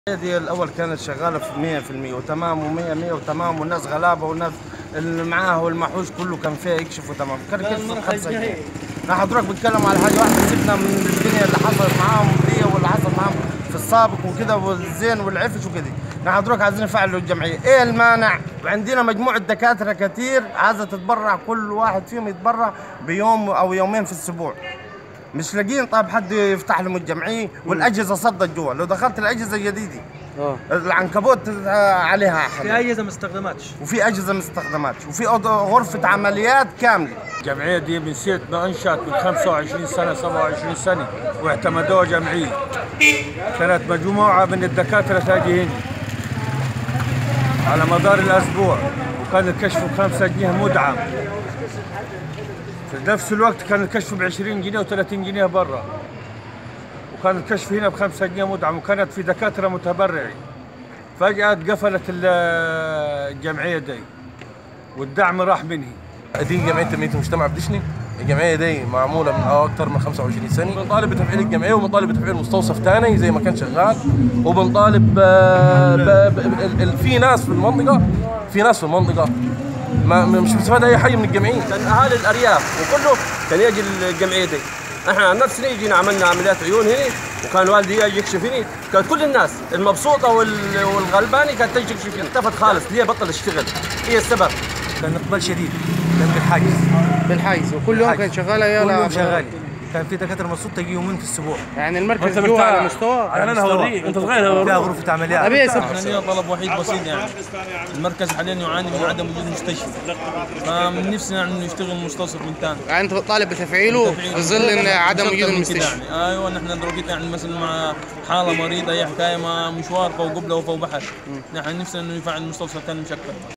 هذه الاول كانت شغاله في 100% وتمام و100 100 وتمام والناس غلابه والناس اللي معاه والمحوش كله كان فيها يكشف وتمام كان كل خمسه جنيه نحن حضرتك بتكلم على حاجه واحده سيبنا من الدنيا اللي حصلت معاهم دي واللي حصل معاهم في السابق وكده والزين والعفش وكده نحن حضرتك عايزين نفعلوا الجمعيه ايه المانع عندنا مجموعه دكاتره كتير عايزه تتبرع كل واحد فيهم يتبرع بيوم او يومين في الاسبوع مش لاقيين طيب حد يفتح لهم الجمعيه والاجهزه صدت جوا لو دخلت الاجهزه الجديده اه العنكبوت عليها في حمل اجهزه ما استخدمتش وفي اجهزه ما استخدمتش وفي أوضة- غرفه عمليات كامله الجمعية دي من سيرة ما انشأت من 25 سنة 27 سنة واعتمدوها جمعية كانت مجموعة من الدكاترة تاجي هنا على مدار الأسبوع وكان الكشف بخمسة جنيه مدعم في نفس الوقت كان الكشف ب 20 جنيه و30 جنيه برا وكان الكشف هنا بخمسة جنيه مدعم وكانت في دكاترة متبرعين فجأة قفلت ال- الجمعية دي والدعم راح منهي دي جمعيه تنميه المجتمع بدشني الجمعيه دي معموله من اكثر من 25 سنه بنطالب بتفعيل الجمعيه وبنطالب بتفعيل مستوصف ثاني زي ما كان شغال وبنطالب آه، ب- ب- ال- ال- في ناس في المنطقه في ناس في المنطقه ما مش مستفاد اي حي من الجمعيه كان اهالي الارياف وكله كان يجي الجمعيه دي احنا عن نفسنا يجينا عملنا عمليات عيون هنا وكان والدي يجي يكشف هنا كانت كل الناس المبسوطه وال- والغلبانه كانت تجي تكشف هنا اختفت خالص ليه بطل يشتغل هي السبب كان اقبال شديد كان بالحجز بالحيز وكل يوم كان شغال يا كل يوم شغال كان في دكاتره مبسوط تجي يومين في الاسبوع يعني المركز جوا على مستوى انا هوريك انت صغير فيها غرفه عمليات ابي اسم احنا لنا طلب وحيد بسيط يعني المركز حاليا يعاني من عدم وجود مستشفى فمن نفسنا انه يشتغل مستوصف من ثاني يعني انت طالب بتفعيله في ظل ان عدم وجود المستشفى يعني. ايوه نحن دروكيت يعني مثلا مع حاله مريضه اي حكايه ما مشوار فوق قبله وفوق بحر نحن نفسنا انه يفعل مستوصف ثاني مشكل